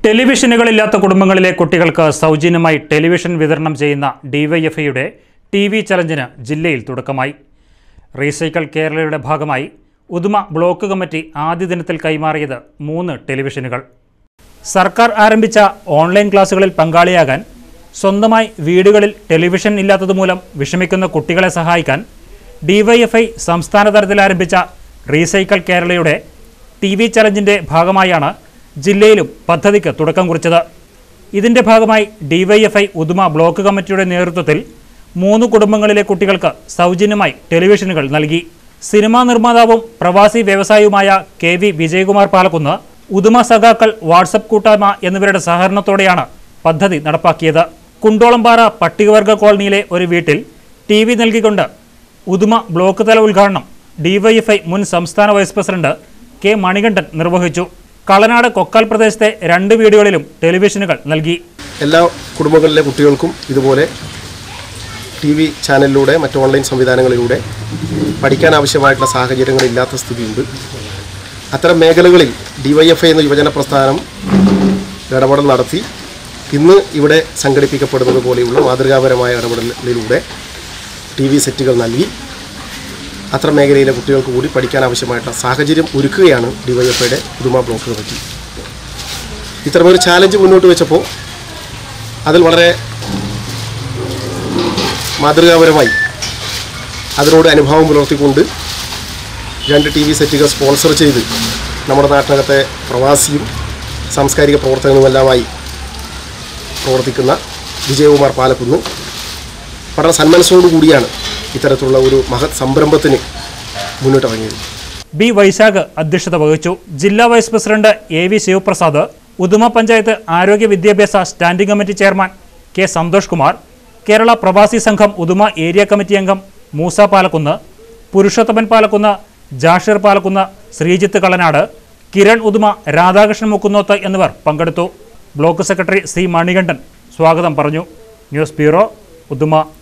ടെലിവിഷനുകളില്ലാത്ത കുടുംബങ്ങളിലെ കുട്ടികൾക്ക് സൗജന്യമായി ടെലിവിഷൻ വിതരണം ചെയ്യുന്ന ഡിവൈഎഫ്ഐയുടെ ടി വി ചലഞ്ചിന് ജില്ലയിൽ തുടക്കമായി റീസൈക്കിൾ കേരളയുടെ ഭാഗമായി ഉദുമ ബ്ലോക്ക് കമ്മിറ്റി ആദ്യ ദിനത്തിൽ കൈമാറിയത് മൂന്ന് ടെലിവിഷനുകൾ സർക്കാർ ആരംഭിച്ച ഓൺലൈൻ ക്ലാസുകളിൽ പങ്കാളിയാകാൻ സ്വന്തമായി വീടുകളിൽ ടെലിവിഷൻ ഇല്ലാത്തതുമൂലം വിഷമിക്കുന്ന കുട്ടികളെ സഹായിക്കാൻ ഡിവൈഎഫ്ഐ സംസ്ഥാന തലത്തിൽ ആരംഭിച്ച റീസൈക്കിൾ കേരളയുടെ ടി വി ചലഞ്ചിൻ്റെ ഭാഗമായാണ് ജില്ലയിലും പദ്ധതിക്ക് തുടക്കം കുറിച്ചത് ഇതിൻ്റെ ഭാഗമായി ഡിവൈഎഫ്ഐ ഉദുമ ബ്ലോക്ക് കമ്മിറ്റിയുടെ നേതൃത്വത്തിൽ മൂന്ന് കുടുംബങ്ങളിലെ കുട്ടികൾക്ക് സൗജന്യമായി ടെലിവിഷനുകൾ നൽകി സിനിമാ നിർമ്മാതാവും പ്രവാസി വ്യവസായിയുമായ കെ വി വിജയകുമാർ പാലക്കുന്ന് ഉദുമ സഖാക്കൾ വാട്സപ്പ് കൂട്ടായ്മ എന്നിവരുടെ സഹകരണത്തോടെയാണ് പദ്ധതി നടപ്പാക്കിയത് കുണ്ടോളംപാറ പട്ടികവർഗ കോളനിയിലെ ഒരു വീട്ടിൽ ടി വി നൽകിക്കൊണ്ട് ഉദുമ ബ്ലോക്ക് തല ഉദ്ഘാടനം ഡിവൈഎഫ്ഐ മുൻ സംസ്ഥാന വൈസ് പ്രസിഡന്റ് കെ മണികണ്ഠൻ നിർവഹിച്ചു കളനാട് കൊക്കാൽ പ്രദേശത്തെ രണ്ട് വീടുകളിലും ടെലിവിഷനുകൾ നൽകി എല്ലാ കുടുംബങ്ങളിലെ കുട്ടികൾക്കും ഇതുപോലെ ടി വി ചാനലിലൂടെ മറ്റ് ഓൺലൈൻ സംവിധാനങ്ങളിലൂടെ പഠിക്കാൻ ആവശ്യമായിട്ടുള്ള സാഹചര്യങ്ങളില്ലാത്ത സ്ഥിതിയുണ്ട് അത്തരം മേഖലകളിൽ ഡിവൈഎഫ്ഐ എന്ന യുവജന പ്രസ്ഥാനം ഇടപെടൽ നടത്തി ഇന്ന് ഇവിടെ സംഘടിപ്പിക്കപ്പെടുന്നത് പോലെയുള്ള മാതൃകാപരമായ ഇടപെടലിലൂടെ ടി വി സെറ്റുകൾ നൽകി അത്തരം മേഖലയിലെ കുട്ടികൾക്ക് കൂടി പഠിക്കാൻ ആവശ്യമായിട്ടുള്ള സാഹചര്യം ഒരുക്കുകയാണ് ഡിവൈഎഫ്ഐയുടെ പുതുമ ബ്ലോക്ക് കമ്മിറ്റി ഇത്തരമൊരു ചാലഞ്ച് മുന്നോട്ട് വെച്ചപ്പോൾ അതിൽ വളരെ മാതൃകാപരമായി അതിനോട് അനുഭാവം പുലർത്തിക്കൊണ്ട് രണ്ട് ടി വി സെറ്റുകൾ സ്പോൺസർ ചെയ്ത് നമ്മുടെ നാട്ടിനകത്തെ പ്രവാസിയും സാംസ്കാരിക പ്രവർത്തകനുമെല്ലാമായി പ്രവർത്തിക്കുന്ന വിജയകുമാർ പാലക്കുന്ന് വളരെ സന്മനസ്സോടുകൂടിയാണ് ഇത്തരത്തിലുള്ള ഒരു മഹത് സംരംഭത്തിന് മുന്നോട്ടിറങ്ങിയത് ബി വൈശാഖ് അധ്യക്ഷത വഹിച്ചു ജില്ലാ vice president A V Sivaprasad Uduma panchayat ആരോഗ്യ വിദ്യാഭ്യാസ standing committee chairman K Santhosh Kumar Kerala പ്രവാസി സംഘം ഉദുമ ഏരിയ കമ്മിറ്റി അംഗം മൂസ പാലക്കുന്ന് പുരുഷോത്തമൻ പാലക്കുന്ന് ജാഷിർ പാലക്കുന്ന് ശ്രീജിത്ത് കളനാട് കിരൺ ഉദുമ രാധാകൃഷ്ണൻ മുക്കുന്നോത്ത് എന്നിവർ പങ്കെടുത്തു ബ്ലോക്ക് സെക്രട്ടറി സി മണികണ്ഠൻ സ്വാഗതം പറഞ്ഞു ന്യൂസ് ബ്യൂറോ ഉദുമ